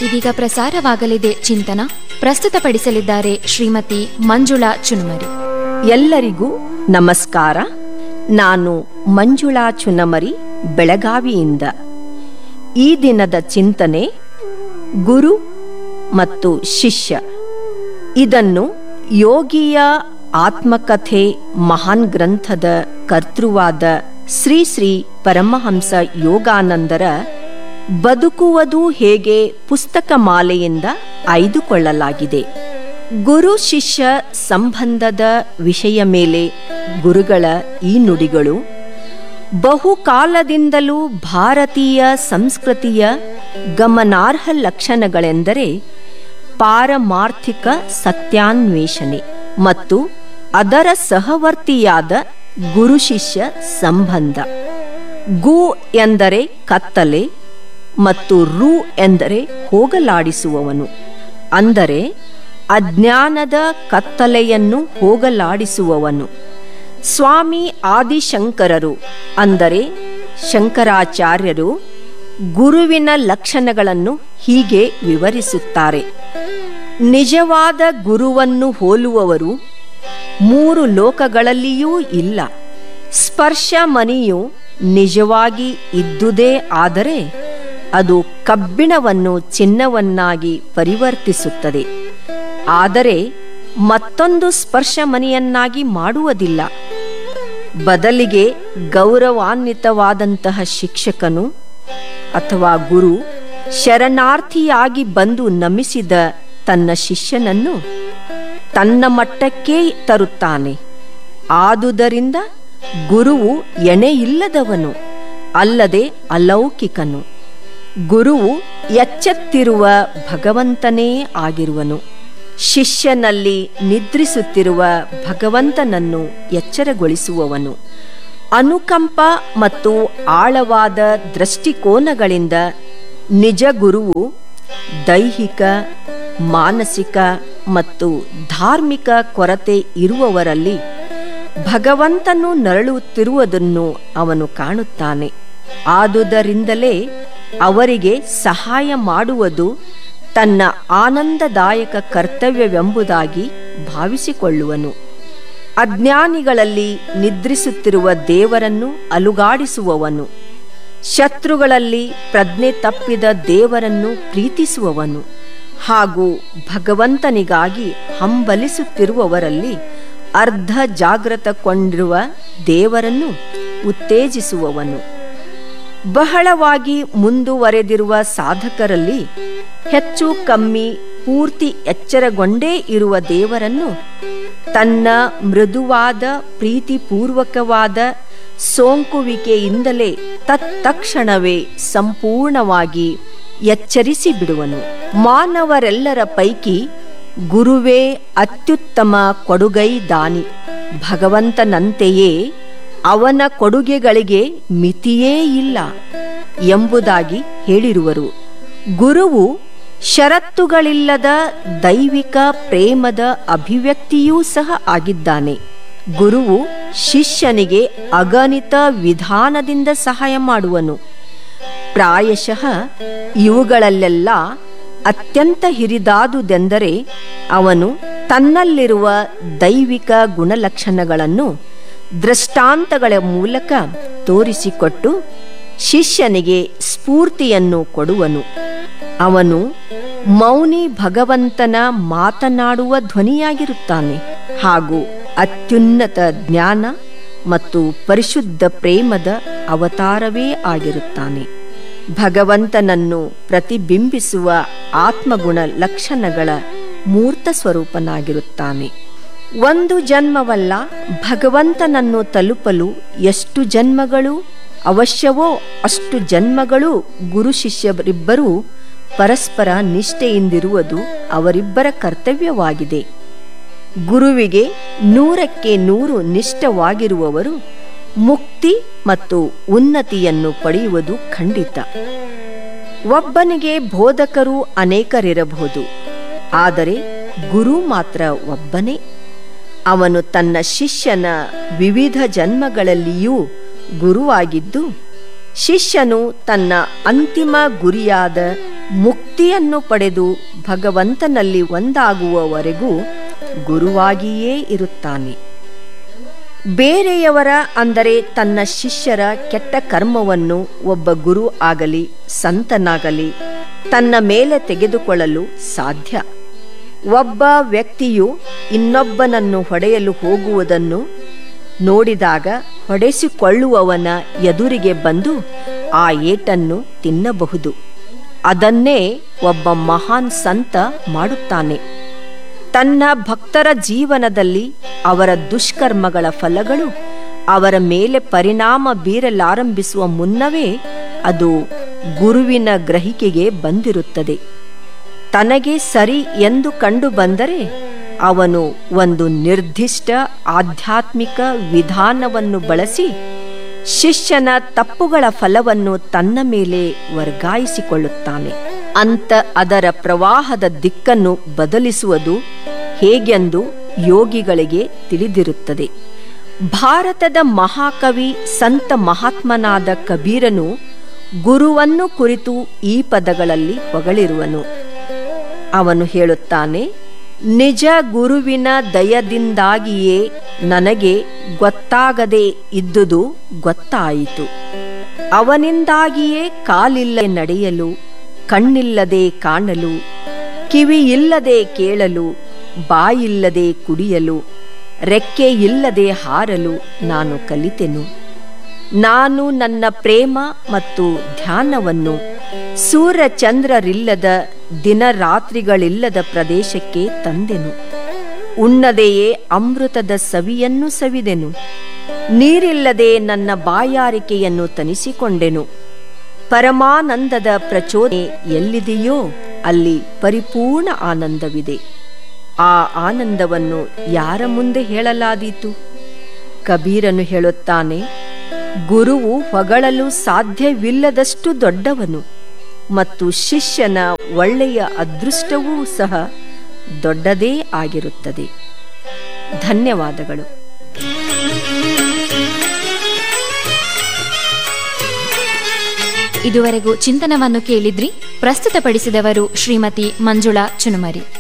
ಇದೀಗ ಪ್ರಸಾರವಾಗಲಿದೆ ಚಿಂತನ ಪ್ರಸ್ತುತಪಡಿಸಲಿದ್ದಾರೆ ಶ್ರೀಮತಿ ಮಂಜುಳಾ ಚುನುಮರಿ ಎಲ್ಲರಿಗೂ ನಮಸ್ಕಾರ ನಾನು ಮಂಜುಳಾ ಚುನಮರಿ ಬೆಳಗಾವಿಯಿಂದ ಈ ದಿನದ ಚಿಂತನೆ ಗುರು ಮತ್ತು ಶಿಷ್ಯ ಇದನ್ನು ಯೋಗಿಯ ಆತ್ಮಕಥೆ ಮಹಾನ್ ಗ್ರಂಥದ ಕರ್ತೃವಾದ ಶ್ರೀ ಶ್ರೀ ಪರಮಹಂಸ ಯೋಗಾನಂದರ ಬದುಕುವುದು ಹೇಗೆ ಪುಸ್ತಕ ಮಾಲೆಯಿಂದ ಆಯ್ದುಕೊಳ್ಳಲಾಗಿದೆ ಗುರು ಶಿಷ್ಯ ಸಂಬಂಧದ ವಿಷಯ ಮೇಲೆ ಗುರುಗಳ ಈ ನುಡಿಗಳು ಬಹುಕಾಲದಿಂದಲೂ ಭಾರತೀಯ ಸಂಸ್ಕೃತಿಯ ಗಮನಾರ್ಹ ಲಕ್ಷಣಗಳೆಂದರೆ ಪಾರಮಾರ್ಥಿಕ ಸತ್ಯಾನ್ವೇಷಣೆ ಮತ್ತು ಅದರ ಸಹವರ್ತಿಯಾದ ಗುರು ಶಿಷ್ಯ ಸಂಬಂಧ ಗು ಎಂದರೆ ಕತ್ತಲೆ ಮತ್ತು ರು ಎಂದರೆ ಹೋಗಲಾಡಿಸುವವನು ಅಂದರೆ ಅಜ್ಞಾನದ ಕತ್ತಲೆಯನ್ನು ಹೋಗಲಾಡಿಸುವವನು ಸ್ವಾಮಿ ಆದಿಶಂಕರರು ಅಂದರೆ ಶಂಕರಾಚಾರ್ಯರು ಗುರುವಿನ ಲಕ್ಷಣಗಳನ್ನು ಹೀಗೆ ವಿವರಿಸುತ್ತಾರೆ ನಿಜವಾದ ಗುರುವನ್ನು ಹೋಲುವವರು ಮೂರು ಲೋಕಗಳಲ್ಲಿಯೂ ಇಲ್ಲ ಸ್ಪರ್ಶ ಮನಿಯು ನಿಜವಾಗಿ ಇದ್ದುದೇ ಆದರೆ ಅದು ಕಬ್ಬಿಣವನ್ನು ಚಿನ್ನವನ್ನಾಗಿ ಪರಿವರ್ತಿಸುತ್ತದೆ ಆದರೆ ಮತ್ತೊಂದು ಸ್ಪರ್ಶ ಮನಿಯನ್ನಾಗಿ ಮಾಡುವುದಿಲ್ಲ ಬದಲಿಗೆ ಗೌರವಾನ್ವಿತವಾದಂತಹ ಶಿಕ್ಷಕನು ಅಥವಾ ಗುರು ಶರಣಾರ್ಥಿಯಾಗಿ ಬಂದು ನಮಿಸಿದ ತನ್ನ ಶಿಷ್ಯನನ್ನು ತನ್ನ ಮಟ್ಟಕ್ಕೇ ತರುತ್ತಾನೆ ಆದುದರಿಂದ ಗುರುವು ಎಣೆಯಿಲ್ಲದವನು ಅಲ್ಲದೆ ಅಲೌಕಿಕನು ಗುರುವು ಎಚ್ಚೆತ್ತಿರುವ ಭಗವಂತನೇ ಆಗಿರುವನು ಶಿಷ್ಯನಲ್ಲಿ ನಿದ್ರಿಸುತ್ತಿರುವ ಭಗವಂತನನ್ನು ಎಚ್ಚರಗೊಳಿಸುವವನು ಅನುಕಂಪ ಮತ್ತು ಆಳವಾದ ದೃಷ್ಟಿಕೋನಗಳಿಂದ ನಿಜ ಗುರುವು ದೈಹಿಕ ಮಾನಸಿಕ ಮತ್ತು ಧಾರ್ಮಿಕ ಕೊರತೆ ಇರುವವರಲ್ಲಿ ಭಗವಂತನು ನರಳುತ್ತಿರುವುದನ್ನು ಅವನು ಕಾಣುತ್ತಾನೆ ಆದುದರಿಂದಲೇ ಅವರಿಗೆ ಸಹಾಯ ಮಾಡುವುದು ತನ್ನ ಆನಂದದಾಯಕ ಕರ್ತವ್ಯವೆಂಬುದಾಗಿ ಭಾವಿಸಿಕೊಳ್ಳುವನು ಅಜ್ಞಾನಿಗಳಲ್ಲಿ ನಿದ್ರಿಸುತ್ತಿರುವ ದೇವರನ್ನು ಅಲುಗಾಡಿಸುವವನು ಶತ್ರುಗಳಲ್ಲಿ ಪ್ರಜ್ಞೆ ತಪ್ಪಿದ ದೇವರನ್ನು ಪ್ರೀತಿಸುವವನು ಹಾಗೂ ಭಗವಂತನಿಗಾಗಿ ಹಂಬಲಿಸುತ್ತಿರುವವರಲ್ಲಿ ಅರ್ಧ ಜಾಗೃತಗೊಂಡಿರುವ ದೇವರನ್ನು ಉತ್ತೇಜಿಸುವವನು ಬಹಳವಾಗಿ ಮುಂದುವರೆದಿರುವ ಸಾಧಕರಲ್ಲಿ ಹೆಚ್ಚು ಕಮ್ಮಿ ಪೂರ್ತಿ ಎಚ್ಚರಗೊಂಡೇ ಇರುವ ದೇವರನ್ನು ತನ್ನ ಮೃದುವಾದ ಪ್ರೀತಿಪೂರ್ವಕವಾದ ಸೋಂಕುವಿಕೆಯಿಂದಲೇ ತತ್ತಕ್ಷಣವೇ ಸಂಪೂರ್ಣವಾಗಿ ಎಚ್ಚರಿಸಿ ಬಿಡುವನು ಮಾನವರೆಲ್ಲರ ಪೈಕಿ ಗುರುವೇ ಅತ್ಯುತ್ತಮ ಕೊಡುಗೈ ದಾನಿ ಭಗವಂತನಂತೆಯೇ ಅವನ ಕೊಡುಗೆಗಳಿಗೆ ಮಿತಿಯೇ ಇಲ್ಲ ಎಂಬುದಾಗಿ ಹೇಳಿರುವರು ಗುರುವು ಷರತ್ತುಗಳಿಲ್ಲದ ದೈವಿಕ ಪ್ರೇಮದ ಅಭಿವ್ಯಕ್ತಿಯೂ ಸಹ ಆಗಿದ್ದಾನೆ ಗುರುವು ಶಿಷ್ಯನಿಗೆ ಅಗಣಿತ ವಿಧಾನದಿಂದ ಸಹಾಯ ಮಾಡುವನು ಪ್ರಾಯಶಃ ಇವುಗಳಲ್ಲೆಲ್ಲ ಅತ್ಯಂತ ಹಿರಿದಾದುದೆಂದರೆ ಅವನು ತನ್ನಲ್ಲಿರುವ ದೈವಿಕ ಗುಣಲಕ್ಷಣಗಳನ್ನು ದೃಷ್ಟಾಂತಗಳ ಮೂಲಕ ತೋರಿಸಿಕೊಟ್ಟು ಶಿಷ್ಯನಿಗೆ ಸ್ಫೂರ್ತಿಯನ್ನು ಕೊಡುವನು ಅವನು ಮೌನಿ ಭಗವಂತನ ಮಾತನಾಡುವ ಧ್ವನಿಯಾಗಿರುತ್ತಾನೆ ಹಾಗೂ ಅತ್ಯುನ್ನತ ಜ್ಞಾನ ಮತ್ತು ಪರಿಶುದ್ಧ ಪ್ರೇಮದ ಅವತಾರವೇ ಆಗಿರುತ್ತಾನೆ ಭಗವಂತನನ್ನು ಪ್ರತಿಬಿಂಬಿಸುವ ಆತ್ಮಗುಣ ಲಕ್ಷಣಗಳ ಮೂರ್ತ ಸ್ವರೂಪನಾಗಿರುತ್ತಾನೆ ಒಂದು ಜನ್ಮವಲ್ಲ ಭಗವಂತನನ್ನು ತಲುಪಲು ಎಷ್ಟು ಜನ್ಮಗಳು ಅವಶ್ಯವೋ ಅಷ್ಟು ಜನ್ಮಗಳು ಗುರು ಶಿಷ್ಯರಿಬ್ಬರೂ ಪರಸ್ಪರ ನಿಷ್ಠೆಯಿಂದಿರುವುದು ಅವರಿಬ್ಬರ ಕರ್ತವ್ಯವಾಗಿದೆ ಗುರುವಿಗೆ ನೂರಕ್ಕೆ ನೂರು ನಿಷ್ಠವಾಗಿರುವವರು ಮುಕ್ತಿ ಮತ್ತು ಉನ್ನತಿಯನ್ನು ಪಡೆಯುವುದು ಖಂಡಿತ ಒಬ್ಬನಿಗೆ ಬೋಧಕರು ಅನೇಕರಿರಬಹುದು ಆದರೆ ಗುರು ಮಾತ್ರ ಒಬ್ಬನೇ ಅವನು ತನ್ನ ಶಿಷ್ಯನ ವಿವಿಧ ಜನ್ಮಗಳಲ್ಲಿಯೂ ಗುರುವಾಗಿದ್ದು ಶಿಷ್ಯನು ತನ್ನ ಅಂತಿಮ ಗುರಿಯಾದ ಮುಕ್ತಿಯನ್ನು ಪಡೆದು ಭಗವಂತನಲ್ಲಿ ಒಂದಾಗುವವರೆಗೂ ಗುರುವಾಗಿಯೇ ಇರುತ್ತಾನೆ ಬೇರೆಯವರ ಅಂದರೆ ತನ್ನ ಶಿಷ್ಯರ ಕೆಟ್ಟ ಕರ್ಮವನ್ನು ಒಬ್ಬ ಗುರು ಆಗಲಿ ಸಂತನಾಗಲಿ ತನ್ನ ಮೇಲೆ ತೆಗೆದುಕೊಳ್ಳಲು ಸಾಧ್ಯ ಒಬ್ಬ ವ್ಯಕ್ತಿಯು ಇನ್ನೊಬ್ಬನನ್ನು ಹೊಡೆಯಲು ಹೋಗುವುದನ್ನು ನೋಡಿದಾಗ ಹೊಡೆಸಿಕೊಳ್ಳುವವನ ಎದುರಿಗೆ ಬಂದು ಆ ಏಟನ್ನು ತಿನ್ನಬಹುದು ಅದನ್ನೇ ಒಬ್ಬ ಮಹಾನ್ ಸಂತ ಮಾಡುತ್ತಾನೆ ತನ್ನ ಭಕ್ತರ ಜೀವನದಲ್ಲಿ ಅವರ ದುಷ್ಕರ್ಮಗಳ ಫಲಗಳು ಅವರ ಮೇಲೆ ಪರಿಣಾಮ ಬೀರಲಾರಂಭಿಸುವ ಮುನ್ನವೇ ಅದು ಗುರುವಿನ ಗ್ರಹಿಕೆಗೆ ಬಂದಿರುತ್ತದೆ ತನಗೆ ಸರಿ ಎಂದು ಕಂಡು ಬಂದರೆ ಅವನು ಒಂದು ನಿರ್ದಿಷ್ಟ ಆಧ್ಯಾತ್ಮಿಕ ವಿಧಾನವನ್ನು ಬಳಸಿ ಶಿಷ್ಯನ ತಪ್ಪುಗಳ ಫಲವನ್ನು ತನ್ನ ಮೇಲೆ ವರ್ಗಾಯಿಸಿಕೊಳ್ಳುತ್ತಾನೆ ಅಂತ ಅದರ ಪ್ರವಾಹದ ದಿಕ್ಕನ್ನು ಬದಲಿಸುವುದು ಹೇಗೆಂದು ಯೋಗಿಗಳಿಗೆ ತಿಳಿದಿರುತ್ತದೆ ಭಾರತದ ಮಹಾಕವಿ ಸಂತ ಮಹಾತ್ಮನಾದ ಕಬೀರನು ಗುರುವನ್ನು ಕುರಿತು ಈ ಪದಗಳಲ್ಲಿ ಹೊಗಳಿರುವನು ಅವನು ಹೇಳುತ್ತಾನೆ ನಿಜ ಗುರುವಿನ ದಯದಿಂದಾಗಿಯೇ ನನಗೆ ಗೊತ್ತಾಗದೆ ಇದ್ದುದು ಗೊತ್ತಾಯಿತು ಅವನಿಂದಾಗಿಯೇ ಕಾಲಿಲ್ಲ ನಡೆಯಲು ಕಣ್ಣಿಲ್ಲದೆ ಕಾಣಲು ಕಿವಿಯಿಲ್ಲದೆ ಕೇಳಲು ಬಾಯಿಲ್ಲದೆ ಕುಡಿಯಲು ರೆಕ್ಕೆ ಇಲ್ಲದೆ ಹಾರಲು ನಾನು ಕಲಿತೆನು ನಾನು ನನ್ನ ಪ್ರೇಮ ಮತ್ತು ಧ್ಯಾನವನ್ನು ಸೂರ್ಯ ಚಂದ್ರರಿಲ್ಲದ ದಿನರಾತ್ರಿಗಳಿಲ್ಲದ ಪ್ರದೇಶಕ್ಕೆ ತಂದೆನು ಉಣ್ಣದೆಯೇ ಅಮೃತದ ಸವಿಯನ್ನು ಸವಿದೆನು ನೀರಿಲ್ಲದೆ ನನ್ನ ಬಾಯಾರಿಕೆಯನ್ನು ತನಿಸಿಕೊಂಡೆನು ಪರಮಾನಂದದ ಪ್ರಚೋದನೆ ಎಲ್ಲಿದೆಯೋ ಅಲ್ಲಿ ಪರಿಪೂರ್ಣ ಆನಂದವಿದೆ ಆ ಆನಂದವನ್ನು ಯಾರ ಮುಂದೆ ಹೇಳಲಾದೀತು ಕಬೀರನು ಹೇಳುತ್ತಾನೆ ಗುರುವು ಹೊಗಳಲು ಸಾಧ್ಯವಿಲ್ಲದಷ್ಟು ದೊಡ್ಡವನು ಮತ್ತು ಶಿಷ್ಯನ ಒಳ್ಳೆಯ ಅದೃಷ್ಟವೂ ಸಹ ದೊಡ್ಡದೇ ಆಗಿರುತ್ತದೆ ಧನ್ಯವಾದಗಳು ಇದುವರೆಗೂ ಚಿಂತನವನ್ನು ಕೇಳಿದ್ರಿ ಪ್ರಸ್ತುತಪಡಿಸಿದವರು ಶ್ರೀಮತಿ ಮಂಜುಳಾ ಚುನುಮರಿ